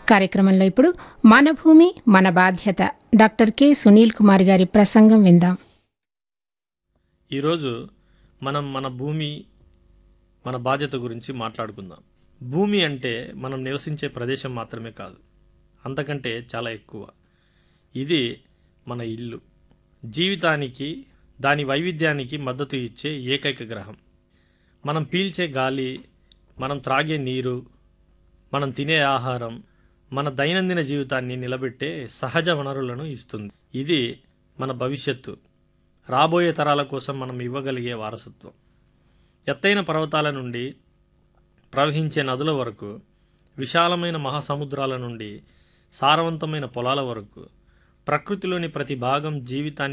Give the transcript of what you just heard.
కార్యక్రమంలో ఇప్పుడు మన భూమి మన బాధ్యత డాక్టర్ కె సునీల్ కుమార్ గారి ప్రసంగం విందాం ఈరోజు మనం మన భూమి మన బాధ్యత గురించి మాట్లాడుకుందాం భూమి అంటే మనం నివసించే ప్రదేశం మాత్రమే కాదు అంతకంటే చాలా ఎక్కువ ఇది మన ఇల్లు జీవితానికి దాని వైవిధ్యానికి మద్దతు ఇచ్చే ఏకైక గ్రహం మనం పీల్చే గాలి మనం త్రాగే నీరు మనం తినే ఆహారం మన దైనందిన జీవితాన్ని నిలబెట్టే సహజ వనరులను ఇస్తుంది ఇది మన భవిష్యత్తు రాబోయే తరాల కోసం మనం ఇవ్వగలిగే వారసత్వం ఎత్తైన పర్వతాల నుండి ప్రవహించే నదుల వరకు విశాలమైన మహాసముద్రాల నుండి సారవంతమైన పొలాల వరకు ప్రకృతిలోని ప్రతి భాగం జీవితాన్ని